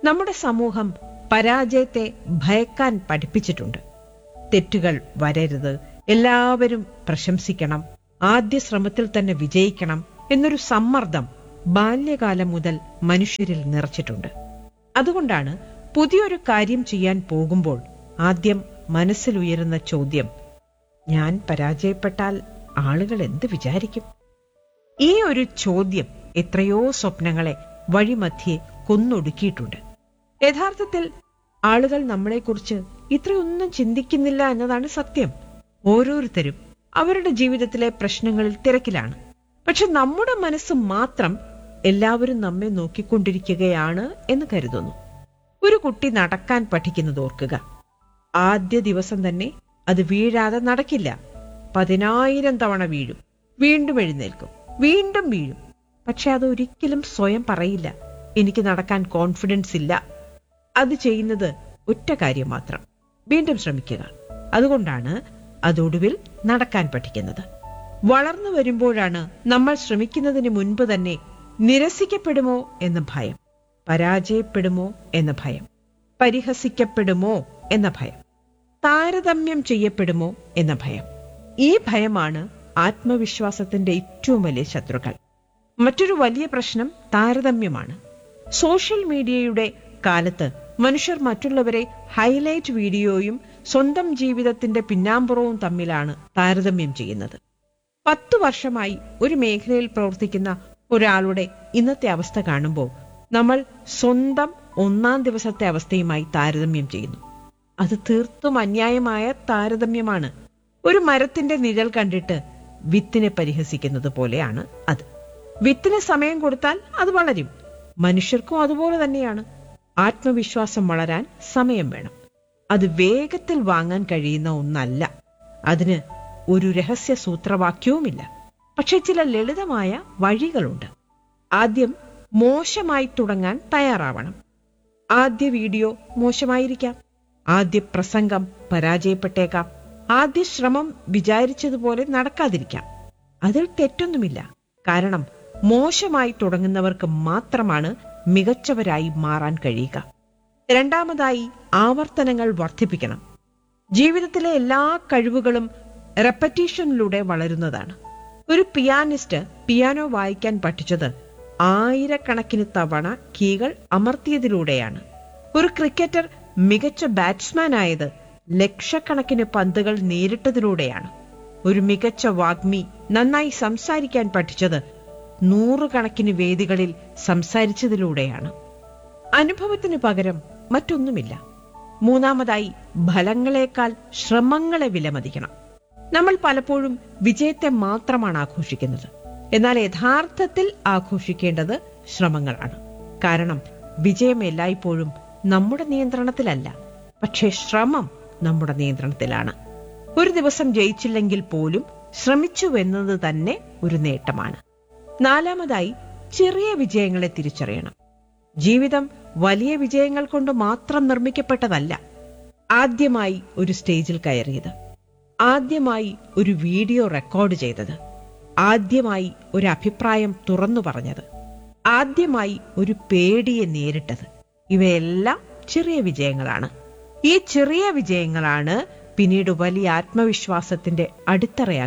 നമ്മുടെ സമൂഹം പരാജയത്തെ ഭയക്കാൻ പഠിപ്പിച്ചിട്ടുണ്ട് തെറ്റുകൾ വരരുത് എല്ലാവരും പ്രശംസിക്കണം ആദ്യ ശ്രമത്തിൽ തന്നെ വിജയിക്കണം എന്നൊരു സമ്മർദ്ദം ബാല്യകാലം മുതൽ മനുഷ്യരിൽ നിറച്ചിട്ടുണ്ട് അതുകൊണ്ടാണ് പുതിയൊരു കാര്യം ചെയ്യാൻ പോകുമ്പോൾ ആദ്യം മനസ്സിലുയരുന്ന ചോദ്യം ഞാൻ പരാജയപ്പെട്ടാൽ ആളുകൾ എന്ത് വിചാരിക്കും ഈ ഒരു ചോദ്യം എത്രയോ സ്വപ്നങ്ങളെ വഴിമധ്യേ കൊന്നൊടുക്കിയിട്ടുണ്ട് യഥാർത്ഥത്തിൽ ആളുകൾ നമ്മളെക്കുറിച്ച് ഇത്രയൊന്നും ചിന്തിക്കുന്നില്ല എന്നതാണ് സത്യം ഓരോരുത്തരും അവരുടെ ജീവിതത്തിലെ പ്രശ്നങ്ങളിൽ തിരക്കിലാണ് പക്ഷെ നമ്മുടെ മനസ്സ് മാത്രം എല്ലാവരും നമ്മെ നോക്കിക്കൊണ്ടിരിക്കുകയാണ് എന്ന് കരുതുന്നു ഒരു കുട്ടി നടക്കാൻ പഠിക്കുന്നത് ഓർക്കുക ആദ്യ ദിവസം തന്നെ അത് വീഴാതെ നടക്കില്ല പതിനായിരം തവണ വീഴും വീണ്ടും എഴുന്നേൽക്കും വീണ്ടും വീഴും പക്ഷെ അത് ഒരിക്കലും സ്വയം പറയില്ല എനിക്ക് നടക്കാൻ കോൺഫിഡൻസ് ഇല്ല അത് ചെയ്യുന്നത് ഒറ്റ കാര്യം മാത്രം വീണ്ടും ശ്രമിക്കുക അതുകൊണ്ടാണ് അതൊടുവിൽ നടക്കാൻ പഠിക്കുന്നത് വളർന്നു വരുമ്പോഴാണ് നമ്മൾ ശ്രമിക്കുന്നതിന് മുൻപ് തന്നെ നിരസിക്കപ്പെടുമോ എന്ന ഭയം പരാജയപ്പെടുമോ എന്ന ഭയം പരിഹസിക്കപ്പെടുമോ എന്ന ഭയം താരതമ്യം ചെയ്യപ്പെടുമോ എന്ന ഭയം ഈ ഭയമാണ് ആത്മവിശ്വാസത്തിന്റെ ഏറ്റവും വലിയ ശത്രുക്കൾ മറ്റൊരു വലിയ പ്രശ്നം താരതമ്യമാണ് സോഷ്യൽ മീഡിയയുടെ കാലത്ത് മനുഷ്യർ മറ്റുള്ളവരെ ഹൈലൈറ്റ് വീഡിയോയും സ്വന്തം ജീവിതത്തിന്റെ പിന്നാമ്പുറവും തമ്മിലാണ് താരതമ്യം ചെയ്യുന്നത് പത്തു വർഷമായി ഒരു മേഖലയിൽ പ്രവർത്തിക്കുന്ന ഒരാളുടെ ഇന്നത്തെ അവസ്ഥ കാണുമ്പോൾ നമ്മൾ സ്വന്തം ഒന്നാം ദിവസത്തെ അവസ്ഥയുമായി താരതമ്യം ചെയ്യുന്നു അത് തീർത്തും അന്യായമായ താരതമ്യമാണ് ഒരു മരത്തിന്റെ നിഴൽ കണ്ടിട്ട് വിത്തിനെ പരിഹസിക്കുന്നത് പോലെയാണ് അത് വിത്തിന് സമയം കൊടുത്താൽ അത് വളരും മനുഷ്യർക്കും അതുപോലെ തന്നെയാണ് ആത്മവിശ്വാസം വളരാൻ സമയം വേണം അത് വേഗത്തിൽ വാങ്ങാൻ കഴിയുന്ന ഒന്നല്ല അതിന് ഒരു രഹസ്യ സൂത്രവാക്യവുമില്ല പക്ഷെ ചില ലളിതമായ വഴികളുണ്ട് ആദ്യം മോശമായി തുടങ്ങാൻ തയ്യാറാവണം ആദ്യ വീഡിയോ മോശമായിരിക്കാം ആദ്യ പ്രസംഗം പരാജയപ്പെട്ടേക്കാം ആദ്യ ശ്രമം വിചാരിച്ചതുപോലെ നടക്കാതിരിക്കാം അതിൽ തെറ്റൊന്നുമില്ല കാരണം മോശമായി തുടങ്ങുന്നവർക്ക് മാത്രമാണ് മികച്ചവരായി മാറാൻ കഴിയുക രണ്ടാമതായി ആവർത്തനങ്ങൾ വർദ്ധിപ്പിക്കണം ജീവിതത്തിലെ എല്ലാ കഴിവുകളും റെപ്പറ്റീഷനിലൂടെ വളരുന്നതാണ് ഒരു പിയാനിസ്റ്റ് പിയാനോ വായിക്കാൻ പഠിച്ചത് ആയിരക്കണക്കിന് തവണ കീകൾ അമർത്തിയതിലൂടെയാണ് ഒരു ക്രിക്കറ്റർ മികച്ച ബാറ്റ്സ്മാൻ ആയത് ലക്ഷക്കണക്കിന് പന്തുകൾ നേരിട്ടതിലൂടെയാണ് ഒരു മികച്ച വാഗ്മി നന്നായി സംസാരിക്കാൻ പഠിച്ചത് നൂറുകണക്കിന് വേദികളിൽ സംസാരിച്ചതിലൂടെയാണ് അനുഭവത്തിന് പകരം മറ്റൊന്നുമില്ല മൂന്നാമതായി ഫലങ്ങളെക്കാൾ ശ്രമങ്ങളെ വിലമതിക്കണം നമ്മൾ പലപ്പോഴും വിജയത്തെ മാത്രമാണ് ആഘോഷിക്കുന്നത് എന്നാൽ യഥാർത്ഥത്തിൽ ആഘോഷിക്കേണ്ടത് ശ്രമങ്ങളാണ് കാരണം വിജയം എല്ലായ്പ്പോഴും നമ്മുടെ നിയന്ത്രണത്തിലല്ല പക്ഷേ ശ്രമം നമ്മുടെ നിയന്ത്രണത്തിലാണ് ഒരു ദിവസം ജയിച്ചില്ലെങ്കിൽ പോലും ശ്രമിച്ചുവെന്നത് തന്നെ ഒരു നേട്ടമാണ് നാലാമതായി ചെറിയ വിജയങ്ങളെ തിരിച്ചറിയണം ജീവിതം വലിയ വിജയങ്ങൾ കൊണ്ട് മാത്രം നിർമ്മിക്കപ്പെട്ടതല്ല ആദ്യമായി ഒരു സ്റ്റേജിൽ കയറിയത് ആദ്യമായി ഒരു വീഡിയോ റെക്കോർഡ് ചെയ്തത് ആദ്യമായി ഒരു അഭിപ്രായം തുറന്നു പറഞ്ഞത് ആദ്യമായി ഒരു പേടിയെ നേരിട്ടത് ഇവയെല്ലാം ചെറിയ വിജയങ്ങളാണ് ഈ ചെറിയ വിജയങ്ങളാണ് പിന്നീട് വലിയ ആത്മവിശ്വാസത്തിന്റെ അടിത്തറയാക്കി